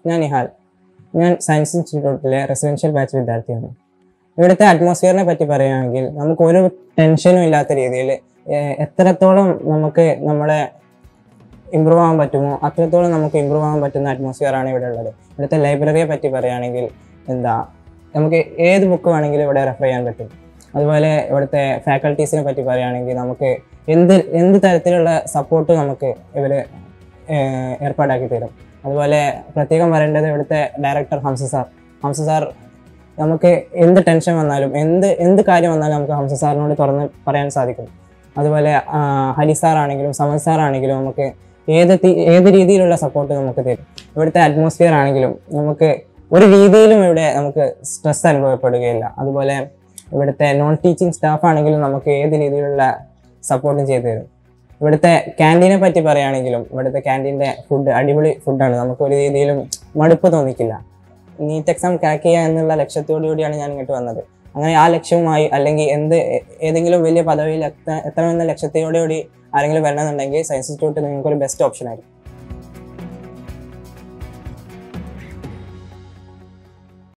ഞാൻ നിഹാൽ ഞാൻ സയൻസ് ഇൻസ്റ്റിറ്റ്യൂട്ടിലെ റെസിഡൻഷ്യൽ ബാച്ച് വിദ്യാർത്ഥിയാണ് ഇവിടുത്തെ അറ്റ്മോസ്ഫിയറിനെ പറ്റി പറയുകയാണെങ്കിൽ നമുക്ക് ഒരു ടെൻഷനും ഇല്ലാത്ത രീതിയിൽ എത്രത്തോളം നമുക്ക് നമ്മളെ ഇമ്പ്രൂവ് ആവാൻ പറ്റുമോ അത്രത്തോളം നമുക്ക് ഇമ്പ്രൂവ് ആവാൻ പറ്റുന്ന atmosphere ആണ് ഇവിടെ ഉള്ളത് ഇവിടുത്തെ ലൈബ്രറിയെ പറ്റി പറയുകയാണെങ്കിൽ എന്താ നമുക്ക് ഏത് ബുക്ക് വേണമെങ്കിലും ഇവിടെ റെഫർ ചെയ്യാൻ പറ്റും അതുപോലെ ഇവിടുത്തെ ഫാക്കൽറ്റീസിനെ പറ്റി പറയുകയാണെങ്കിൽ നമുക്ക് എന്ത് എന്ത് തരത്തിലുള്ള സപ്പോർട്ട് നമുക്ക് ഇവർ ഏർപ്പാടാക്കി തരും അതുപോലെ പ്രത്യേകം പറയേണ്ടത് ഇവിടുത്തെ director Hamsa sir Hamsa sir നമുക്ക് എന്ത് ടെൻഷൻ വന്നാലും എന്ത് എന്ത് കാര്യം വന്നാലും നമുക്ക് ഹംസ സാറിനോട് തുറന്ന് പറയാൻ സാധിക്കും അതുപോലെ ആ, ഹരി സാർ ആണെങ്കിലും സമൻ സാർ ആണെങ്കിലും നമുക്ക് ഏത് തി- ഏത് രീതിയിലുള്ള സപ്പോർട്ട് നമുക്ക് തരും ഇവിടുത്തെ അറ്റ്മോസ്ഫിയർ ആണെങ്കിലും നമുക്ക് ഒരു രീതിയിലും ഇവിടെ നമുക്ക് സ്ട്രെസ് അനുഭവപ്പെടുകയില്ല അതുപോലെ ഇവിടുത്തെ നോൺ ടീച്ചിങ് സ്റ്റാഫ് ആണെങ്കിലും നമുക്ക് ഏത് രീതിയിലുള്ള സപ്പോർട്ടും ചെയ്തു തരും ഇവിടുത്തെ ക്യാൻറ്റീനെ പറ്റി പറയുകയാണെങ്കിലും ഇവിടുത്തെ ക്യാൻറ്റീൻ്റെ ഫുഡ് അടിപൊളി ഫുഡാണ് നമുക്ക് ഒരു രീതിയിലും മടുപ്പ് തോന്നിക്കില്ല നീറ്റ് എക്സാം ക്രാക്ക് ചെയ്യുക എന്നുള്ള ലക്ഷ്യത്തോടു കൂടിയാണ് ഞാൻ ഇങ്ങോട്ട് വന്നത് അങ്ങനെ ആ ലക്ഷ്യവുമായി അല്ലെങ്കിൽ എന്ത് ഏ- ഏതെങ്കിലും വലിയ പദവിയിൽ എത്ത എത്തണമെന്ന ലക്ഷ്യത്തോടു കൂടി ആരെങ്കിലും വരണമെന്നുണ്ടെങ്കിൽ സയൻസ് ഇൻസ്റ്റിറ്റ്യൂട്ട് നിങ്ങൾക്ക് ഒരു ബെസ്റ്റ് ഓപ്ഷൻ ആയിരിക്കും